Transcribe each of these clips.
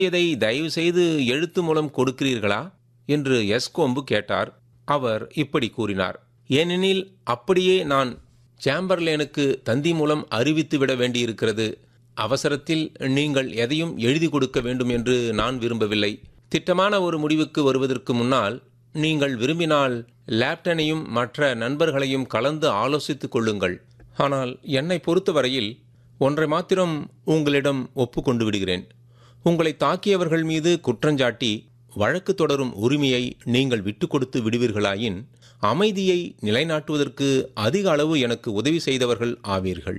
இதை தயவு செய்து எழுத்து மூலம் கொடுக்கிறீர்களா என்று எஸ்கோம்பு கேட்டார் அவர் இப்படி கூறினார் ஏனெனில் அப்படியே நான் சாம்பர்லேனுக்கு தந்தி மூலம் அறிவித்து விட வேண்டியிருக்கிறது அவசரத்தில் நீங்கள் எதையும் எழுதி கொடுக்க வேண்டும் என்று நான் விரும்பவில்லை திட்டமான ஒரு முடிவுக்கு வருவதற்கு முன்னால் நீங்கள் விரும்பினால் லேப்டனையும் மற்ற நண்பர்களையும் கலந்து ஆலோசித்துக் கொள்ளுங்கள் ஆனால் என்னை பொறுத்தவரையில் ஒன்றை மாத்திரம் உங்களிடம் ஒப்புக்கொண்டு விடுகிறேன் உங்களை தாக்கியவர்கள் மீது குற்றஞ்சாட்டி வழக்கு தொடரும் உரிமையை நீங்கள் விட்டுக் கொடுத்து விடுவீர்களாயின் அமைதியை நிலைநாட்டுவதற்கு அதிக அளவு எனக்கு உதவி செய்தவர்கள் ஆவீர்கள்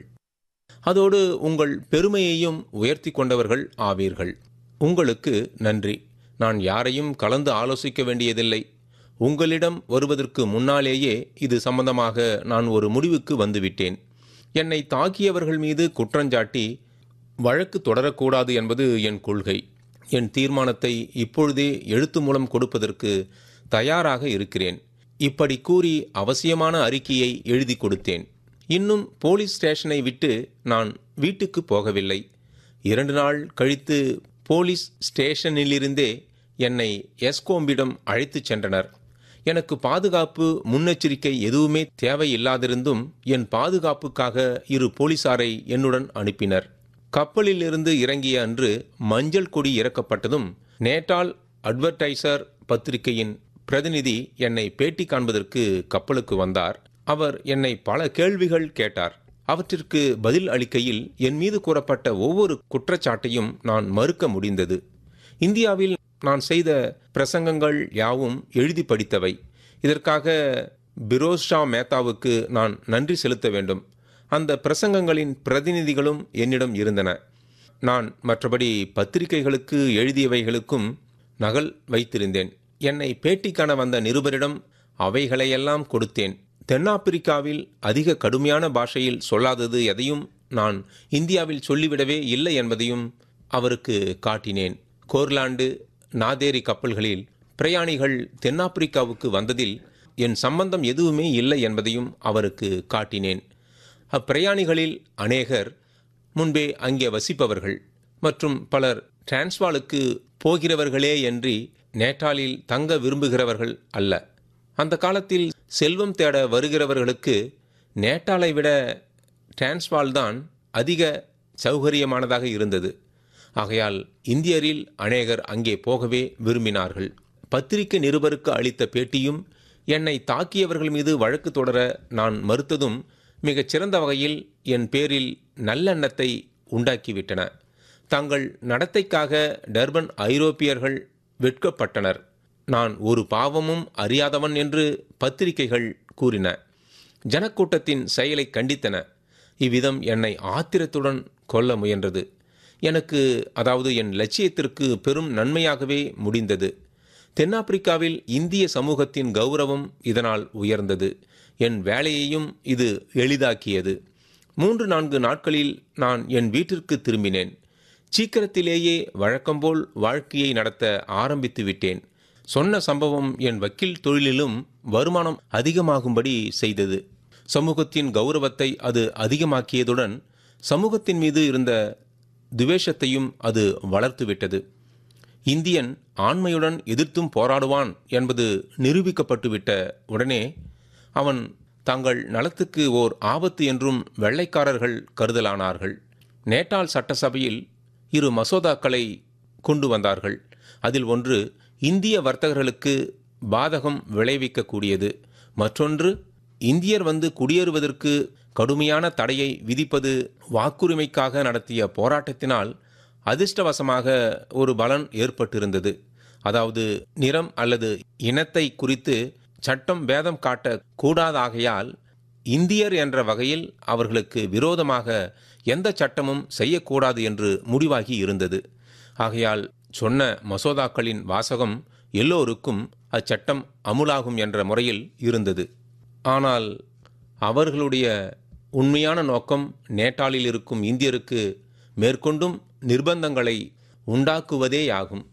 அதோடு உங்கள் பெருமையையும் உயர்த்தி கொண்டவர்கள் ஆவீர்கள் உங்களுக்கு நன்றி நான் யாரையும் கலந்து ஆலோசிக்க வேண்டியதில்லை உங்களிடம் வருவதற்கு முன்னாலேயே இது சம்பந்தமாக நான் ஒரு முடிவுக்கு வந்துவிட்டேன் என்னை தாக்கியவர்கள் மீது குற்றஞ்சாட்டி வழக்கு தொடரக்கூடாது என்பது என் கொள்கை என் தீர்மானத்தை இப்பொழுதே எழுத்து மூலம் கொடுப்பதற்கு தயாராக இருக்கிறேன் இப்படி கூறி அவசியமான அறிக்கையை எழுதி கொடுத்தேன் இன்னும் போலீஸ் ஸ்டேஷனை விட்டு நான் வீட்டுக்கு போகவில்லை இரண்டு நாள் கழித்து போலீஸ் ஸ்டேஷனிலிருந்தே என்னை எஸ்கோம்பிடம் அழைத்துச் சென்றனர் எனக்கு பாதுகாப்பு முன்னெச்சரிக்கை எதுவுமே தேவையில்லாதிருந்தும் என் பாதுகாப்புக்காக இரு போலீசாரை என்னுடன் அனுப்பினர் கப்பலிலிருந்து இறங்கிய அன்று மஞ்சள் கொடி இறக்கப்பட்டதும் நேட்டால் அட்வர்டைசர் பத்திரிகையின் பிரதிநிதி என்னை பேட்டி காண்பதற்கு கப்பலுக்கு வந்தார் அவர் என்னை பல கேள்விகள் கேட்டார் அவற்றிற்கு பதில் அளிக்கையில் என் மீது கூறப்பட்ட ஒவ்வொரு குற்றச்சாட்டையும் நான் மறுக்க முடிந்தது இந்தியாவில் நான் செய்த பிரசங்கங்கள் யாவும் எழுதி படித்தவை இதற்காக பிரோஸ்ஷா மேத்தாவுக்கு நான் நன்றி செலுத்த வேண்டும் அந்த பிரசங்கங்களின் பிரதிநிதிகளும் என்னிடம் இருந்தன நான் மற்றபடி பத்திரிகைகளுக்கு எழுதியவைகளுக்கும் நகல் வைத்திருந்தேன் என்னை பேட்டி காண வந்த நிருபரிடம் அவைகளையெல்லாம் கொடுத்தேன் தென்னாப்பிரிக்காவில் அதிக கடுமையான பாஷையில் சொல்லாதது எதையும் நான் இந்தியாவில் சொல்லிவிடவே இல்லை என்பதையும் அவருக்கு காட்டினேன் கோர்லாண்டு நாதேரி கப்பல்களில் பிரயாணிகள் தென்னாப்பிரிக்காவுக்கு வந்ததில் என் சம்பந்தம் எதுவுமே இல்லை என்பதையும் அவருக்கு காட்டினேன் அப்பிரயாணிகளில் அநேகர் முன்பே அங்கே வசிப்பவர்கள் மற்றும் பலர் டிரான்ஸ்வாலுக்கு போகிறவர்களேயன்றி நேட்டாலில் தங்க விரும்புகிறவர்கள் அல்ல அந்த காலத்தில் செல்வம் தேட வருகிறவர்களுக்கு நேட்டாலை விட டிரான்ஸ்வால் தான் அதிக சௌகரியமானதாக இருந்தது ஆகையால் இந்தியரில் அநேகர் அங்கே போகவே விரும்பினார்கள் பத்திரிகை நிருபருக்கு அளித்த பேட்டியும் என்னை தாக்கியவர்கள் மீது வழக்கு தொடர நான் மறுத்ததும் மிகச் சிறந்த வகையில் என் பேரில் நல்லெண்ணத்தை உண்டாக்கிவிட்டன தங்கள் நடத்தைக்காக டர்பன் ஐரோப்பியர்கள் வெட்கப்பட்டனர் நான் ஒரு பாவமும் அறியாதவன் என்று பத்திரிகைகள் கூறின ஜனக்கூட்டத்தின் செயலை கண்டித்தன இவ்விதம் என்னை ஆத்திரத்துடன் கொல்ல முயன்றது எனக்கு அதாவது என் லட்சியத்திற்கு பெரும் நன்மையாகவே முடிந்தது தென்னாப்பிரிக்காவில் இந்திய சமூகத்தின் கௌரவம் இதனால் உயர்ந்தது என் வேலையையும் இது எளிதாக்கியது மூன்று நான்கு நாட்களில் நான் என் வீட்டிற்கு திரும்பினேன் சீக்கிரத்திலேயே வழக்கம்போல் வாழ்க்கையை நடத்த ஆரம்பித்து விட்டேன் சொன்ன சம்பவம் என் வக்கீல் தொழிலிலும் வருமானம் அதிகமாகும்படி செய்தது சமூகத்தின் கௌரவத்தை அது அதிகமாக்கியதுடன் சமூகத்தின் மீது இருந்த துவேஷத்தையும் அது வளர்த்துவிட்டது இந்தியன் ஆண்மையுடன் எதிர்த்தும் போராடுவான் என்பது நிரூபிக்கப்பட்டுவிட்ட உடனே அவன் தங்கள் நலத்துக்கு ஓர் ஆபத்து என்றும் வெள்ளைக்காரர்கள் கருதலானார்கள் நேட்டால் சட்டசபையில் இரு மசோதாக்களை கொண்டு வந்தார்கள் அதில் ஒன்று இந்திய வர்த்தகர்களுக்கு பாதகம் விளைவிக்கக்கூடியது மற்றொன்று இந்தியர் வந்து குடியேறுவதற்கு கடுமையான தடையை விதிப்பது வாக்குரிமைக்காக நடத்திய போராட்டத்தினால் அதிர்ஷ்டவசமாக ஒரு பலன் ஏற்பட்டிருந்தது அதாவது நிறம் அல்லது இனத்தை குறித்து சட்டம் வேதம் காட்ட கூடாதாகையால் இந்தியர் என்ற வகையில் அவர்களுக்கு விரோதமாக எந்த சட்டமும் செய்யக்கூடாது என்று முடிவாகி இருந்தது ஆகையால் சொன்ன மசோதாக்களின் வாசகம் எல்லோருக்கும் அச்சட்டம் அமுலாகும் என்ற முறையில் இருந்தது ஆனால் அவர்களுடைய உண்மையான நோக்கம் நேட்டாளில் இருக்கும் இந்தியருக்கு மேற்கொண்டும் நிர்பந்தங்களை உண்டாக்குவதேயாகும்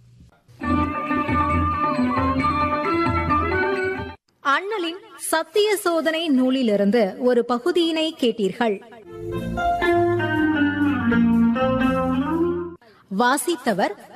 அண்ணலின் சத்திய சோதனை நூலிலிருந்து ஒரு பகுதியினை கேட்டீர்கள் வாசித்தவர்